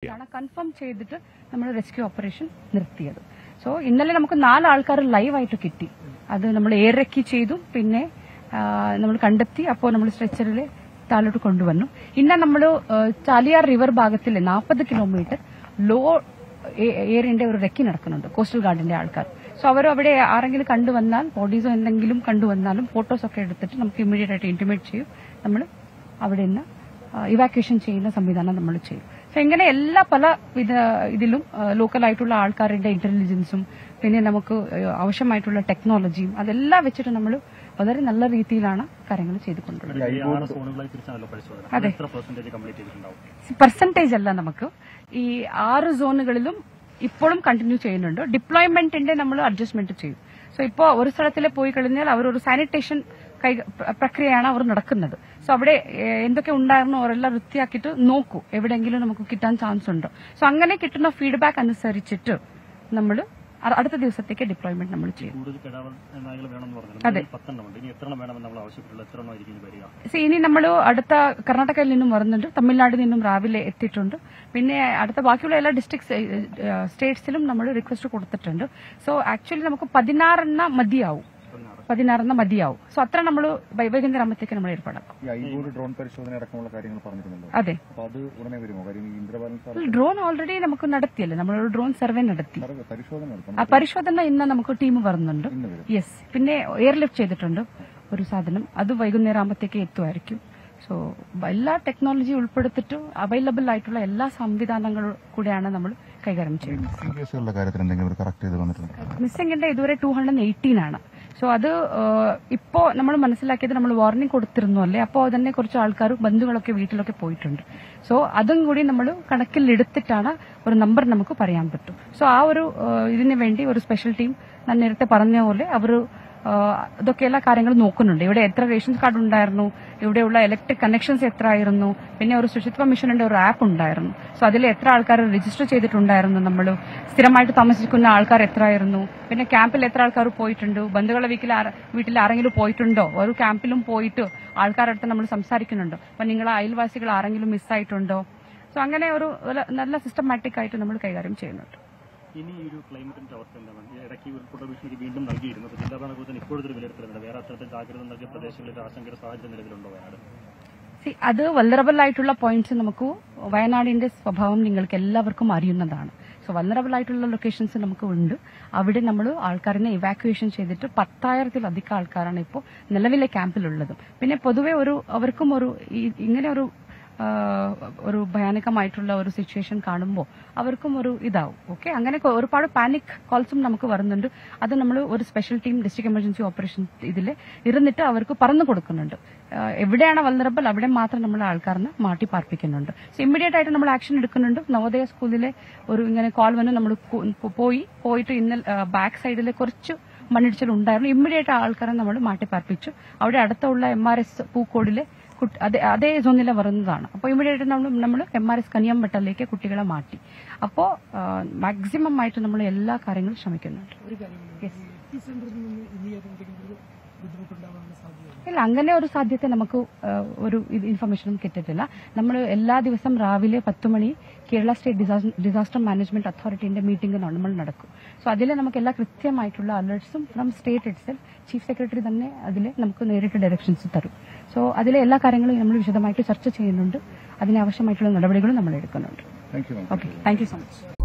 ആണ് കൺഫേം ചെയ്തിട്ട് നമ്മൾ റെസ്ക്യൂ ഓപ്പറേഷൻ നിർത്തിയത് സോ ഇന്നലെ നമുക്ക് നാല് ആൾക്കാർ ലൈവായിട്ട് കിട്ടി അത് നമ്മൾ ഏറക്കി ചെയ്തു പിന്നെ നമ്മൾ കണ്ടെത്തി അപ്പോൾ നമ്മൾ സ്ട്രെച്ചറിൽ താഴോട്ട് കൊണ്ടുവന്നു ഇന്ന് നമ്മൾ ചാലിയാർ റിവർ ഭാഗത്തിൽ നാൽപ്പത് കിലോമീറ്റർ ലോ ഏരിയന്റെ ഒരു റെക്കി നടക്കുന്നുണ്ട് കോസ്റ്റൽ ഗാർഡിന്റെ ആൾക്കാർ സോ അവർ അവിടെ ആരെങ്കിലും കണ്ടുവന്നാൽ ബോഡീസോ എന്തെങ്കിലും കണ്ടുവന്നാലും ഫോട്ടോസ് ഒക്കെ എടുത്തിട്ട് നമുക്ക് ഇമ്മീഡിയറ്റ് ആയിട്ട് ഇന്റിമേറ്റ് ചെയ്യും നമ്മൾ അവിടെ നിന്ന് ഇവാക്വേഷൻ ചെയ്യുന്ന സംവിധാനം നമ്മൾ ചെയ്യും സോ ഇങ്ങനെ എല്ലാ പല വിധ ഇതിലും ലോക്കൽ ആയിട്ടുള്ള ആൾക്കാരുടെ ഇന്റലിജൻസും പിന്നെ നമുക്ക് ഏഹ്, ആവശ്യമായിട്ടുള്ള ടെക്നോളജിയും അതെല്ലാം വെച്ചിട്ട് നമ്മൾ വളരെ നല്ല രീതിയിലാണ് കാര്യങ്ങൾ ചെയ്തുകൊണ്ടുള്ളത് ഈ ആറ് സോണുകളായി തിരിച്ചാണല്ലോ പരിശോധന അത് എത്ര പെർസെന്റേജ് കംപ്ലീറ്റ് ചെയ്തിട്ടുണ്ടാവും പെർസെന്റേജ് അല്ല നമുക്ക് ഈ ആറ് സോണുകളിലും ഇപ്പോഴും കണ്ടിന്യൂ ചെയ്യുന്നുണ്ട് ഡിപ്ലോയ്മെന്റിന്റെ നമ്മൾ അഡ്ജസ്റ്റ്മെന്റ് ചെയ്യും സോ ഇപ്പോൾ ഒരു സ്ഥലത്തിൽ പോയി കഴിഞ്ഞാൽ അവർ ഒരു സാനിറ്റേഷൻ കൈ പ്ര- പ്രക്രിയയാണ് അവർ നടക്കുന്നത് സോ അവിടെ ഏഹ്, എന്തൊക്കെ ഉണ്ടായിരുന്നു അവരെല്ലാം വൃത്തിയാക്കിയിട്ട് നോക്കൂ എവിടെയെങ്കിലും നമുക്ക് കിട്ടാൻ ചാൻസ് ഉണ്ടോ സോ അങ്ങനെ കിട്ടുന്ന ഫീഡ്ബാക്ക് അനുസരിച്ചിട്ട് നമ്മൾ അടുത്ത ദിവസത്തേക്ക് ഡിപ്ലോയ്മെന്റ് നമ്മൾ ചെയ്യും കൂടുതൽ കിടാവ് നായകൾ വേണമെന്ന് പറഞ്ഞു അതെ. പത്തെണ്ണം ഉണ്ട് ഇനി എത്ര എണ്ണം വേണമെന്ന് നമ്മൾ ആവശ്യപ്പെട്ടുള്ളത് എത്ര എണ്ണം ആയിരിക്കും ഇനി വരിക സി, ഇനി നമ്മൾ അടുത്ത കർണാടകയിൽ നിന്നും വരുന്നുണ്ട് തമിഴ്നാട്ടിൽ നിന്നും രാവിലെ എത്തിയിട്ടുണ്ട് പിന്നെ അടുത്ത ബാക്കിയുള്ള എല്ലാ ഡിസ്ട്രിക്ട് സ്റ്റേറ്റ്സിലും നമ്മൾ റിക്വസ്റ്റ് കൊടുത്തിട്ടുണ്ട് സോ ആക്ച്വലി നമുക്ക് പതിനാറെണ്ണം മതിയാവും പതിനാറ് പതിനാറെണ്ണം മതിയാവും സോ അത്ര നമ്മൾ വൈകുന്നേരം ആകുമ്പോഴത്തേക്ക് നമ്മൾ ഏർപ്പാടാക്കും ഈ ഐബോർഡ് ഡ്രോൺ പരിശോധന അടക്കമുള്ള കാര്യങ്ങൾ പറഞ്ഞിരുന്നല്ലോ അതെ അപ്പൊ അത് ഉടനെ വരുമോ കാര്യം ഈ ഇന്ദ്രബാലൻ സാർ ഡ്രോൺ ഓൾറെഡി നമുക്ക് നടത്തിയല്ലേ നമ്മളൊരു ഡ്രോൺ സർവേ നടത്തി സാറ് പരിശോധന നടത്തണം ആ പരിശോധന ഇന്ന് നമുക്ക് ടീം വരുന്നുണ്ട് ഇന്ന് വരും യെസ് പിന്നെ എയർലിഫ്റ്റ് ചെയ്തിട്ടുണ്ട് ഒരു സാധനം അത് വൈകുന്നേരം ആകുമ്പോഴത്തേക്ക് എത്തുമായിരിക്കും സോ എല്ലാ ടെക്നോളജി ഉൾപ്പെടുത്തിട്ട് അവൈലബിൾ ആയിട്ടുള്ള എല്ലാ സംവിധാനങ്ങളും കൂടെയാണ് നമ്മൾ കൈകാര്യം ചെയ്യുന്നത് മിസ്സിംഗ് കേസുകളുടെ കാര്യത്തിൽ എന്തെങ്കിലും ഒരു കറക്റ്റ് ചെയ്ത് വന്നിട്ടുണ്ട് മിസ്സിംഗിന്റെ ഇതുവരെ ടൂ ഹൺഡ്രഡ് എയ്റ്റീൻ ആണ് സോ അത് ഏഹ്, ഇപ്പോ നമ്മൾ മനസ്സിലാക്കിയത് നമ്മൾ വാർണിംഗ് കൊടുത്തിരുന്നു അല്ലേ അപ്പോൾ തന്നെ കുറച്ച് ആൾക്കാർ ബന്ധുക്കളൊക്കെ വീട്ടിലൊക്കെ പോയിട്ടുണ്ട് സോ അതും കൂടി നമ്മൾ കണക്കിൽ എടുത്തിട്ടാണ് ഒരു നമ്പർ നമുക്ക് പറയാൻ പറ്റും സോ ആ ഒരു ഏഹ്, ഇതിന് വേണ്ടി ഒരു സ്പെഷ്യൽ ടീം ഞാൻ നേരത്തെ പറഞ്ഞ പോലെ അവർ ഇതൊക്കെ എല്ലാ കാര്യങ്ങളും നോക്കുന്നുണ്ട് ഇവിടെ എത്ര റേഷൻ കാർഡ് ഉണ്ടായിരുന്നു ഇവിടെയുള്ള ഇലക്ട്രിക് കണക്ഷൻസ് എത്ര ആയിരുന്നു പിന്നെ ഒരു ശുചിത്വ മിഷന്റെ ഒരു ആപ്പ് ഉണ്ടായിരുന്നു സോ അതിൽ എത്ര ആൾക്കാർ രജിസ്റ്റർ ചെയ്തിട്ടുണ്ടായിരുന്നു നമ്മൾ സ്ഥിരമായിട്ട് താമസിക്കുന്ന ആൾക്കാർ എത്ര ആയിരുന്നു പിന്നെ ക്യാമ്പിൽ എത്ര ആൾക്കാർ പോയിട്ടുണ്ട് ബന്ധുക്കളുടെ വീട്ടിൽ ആര- വീട്ടിൽ ആരെങ്കിലും പോയിട്ടുണ്ടോ ഒരു ക്യാമ്പിലും പോയിട്ട് ആൾക്കാരുടെ അടുത്ത് നമ്മൾ സംസാരിക്കുന്നുണ്ടോ അപ്പൊ നിങ്ങളെ അയൽവാസികൾ ആരെങ്കിലും മിസ്സായിട്ടുണ്ടോ സോ അങ്ങനെ ഒരു ഒരു നല്ല സിസ്റ്റമാറ്റിക് ആയിട്ട് നമ്മൾ കൈകാര്യം ചെയ്യുന്നുണ്ട് ഇനി ഈ ഒരു ക്ലൈമറ്റിന്റെ അവസ്ഥ എന്താണ് ഈ ഇടയ്ക്ക് ഉൾപ്പെട്ട ഭീഷണിക്ക് വീണ്ടും നൽകിയിരുന്നു അപ്പോൾ ജില്ലാ ഭരണകൂടത്തിന് ഇപ്പോഴത്തെ ഒരു വിലയിരുത്തലുണ്ട് വേറെ അത്തരത്തിൽ ജാഗ്രത നൽകിയ പ്രദേശങ്ങളിൽ ആശങ്കയുടെ സാഹചര്യം നിലവിലുണ്ടോ വയനാട് See, അത് വല്ലറബിൾ ആയിട്ടുള്ള പോയിന്റ്സ് നമുക്ക് വയനാടിന്റെ സ്വഭാവം നിങ്ങൾക്ക് എല്ലാവർക്കും അറിയുന്നതാണ് സോ വല്ലറബിൾ ആയിട്ടുള്ള ലൊക്കേഷൻസ് നമുക്ക് ഉണ്ട് അവിടെ നമ്മൾ ആൾക്കാരിനെ ഇവാക്യുവേഷൻ ചെയ്തിട്ട് പത്തായിരത്തിലധികം ആൾക്കാരാണ് ഇപ്പോൾ നിലവിലെ ക്യാമ്പിലുള്ളത് പിന്നെ പൊതുവെ ഒരു അവർക്കും ഒരു ഈ- ഇങ്ങനെ ഒരു ആ, ഒരു ഭയാനകമായിട്ടുള്ള ഒരു സിറ്റുവേഷൻ കാണുമ്പോൾ അവർക്കും ഒരു ഇതാവും ഓക്കെ അങ്ങനെ കൊ- ഒരുപാട് പാനിക് കോൾസും നമുക്ക് വരുന്നുണ്ട് അത് നമ്മൾ ഒരു special team district emergency operation ഇതിൽ ഇരുന്നിട്ട് അവർക്ക് പറഞ്ഞു കൊടുക്കുന്നുണ്ട് ആ, എവിടെയാണ് വൾനറബിൾ അവിടെ മാത്രം നമ്മൾ ആൾക്കാരിനെ മാറ്റി പാർപ്പിക്കുന്നുണ്ട് സോ ഇമ്മീഡിയറ്റ് ആയിട്ട് നമ്മൾ ആക്ഷൻ എടുക്കുന്നുണ്ട് നവോദയ സ്കൂളിലെ ഒരു ഇങ്ങനെ കോൾ വന്ന് നമ്മൾ പോയി പോയിട്ട് ഇന്നലെ ബാക്ക് സൈഡിലെ കുറച്ച് മണ്ണിടിച്ചിൽ ഉണ്ടായിരുന്നു ഇമ്മീഡിയറ്റ് ആൾക്കാരെ നമ്മൾ മാറ്റി പാർപ്പിച്ചു അവിടെ അടുത്തുള്ള എം ആർ എസ് പൂക്കോടിലെ കുട്ടി- അതേ അതേ സോണിലെ വരുന്നതാണ് അപ്പോൾ ഇമ്മീഡിയറ്റ് നമ്മൾ നമ്മൾ എം ആർ എസ് കനിയമ്പട്ടലിലേക്ക് കുട്ടികളെ മാറ്റി അപ്പോൾ മാക്സിമം ആയിട്ട് നമ്മൾ എല്ലാ കാര്യങ്ങളും ശ്രമിക്കുന്നുണ്ട് Yes. ഇല്ല അങ്ങനെ ഒരു സാധ്യത നമുക്ക് ആ, ഒരു ഇത് ഇൻഫർമേഷനും കിട്ടിയിട്ടില്ല നമ്മൾ എല്ലാ ദിവസം രാവിലെ പത്ത് മണി Kerala state disaster disaster management അതോറിറ്റിന്റെ മീറ്റിംഗ് നമ്മൾ നടക്കും സോ അതിൽ നമുക്ക് എല്ലാ കൃത്യമായിട്ടുള്ള അലേർട്സും from state itself chief secretary തന്നെ അതിൽ നമുക്ക് നേരിട്ട് ഡയറക്ഷൻസ് തരും സോ അതിലെ എല്ലാ കാര്യങ്ങളും നമ്മൾ വിശദമായിട്ട് ചർച്ച ചെയ്യുന്നുണ്ട് അതിനാവശ്യമായിട്ടുള്ള നടപടികളും നമ്മൾ എടുക്കുന്നുണ്ട് thank you okay thank you so much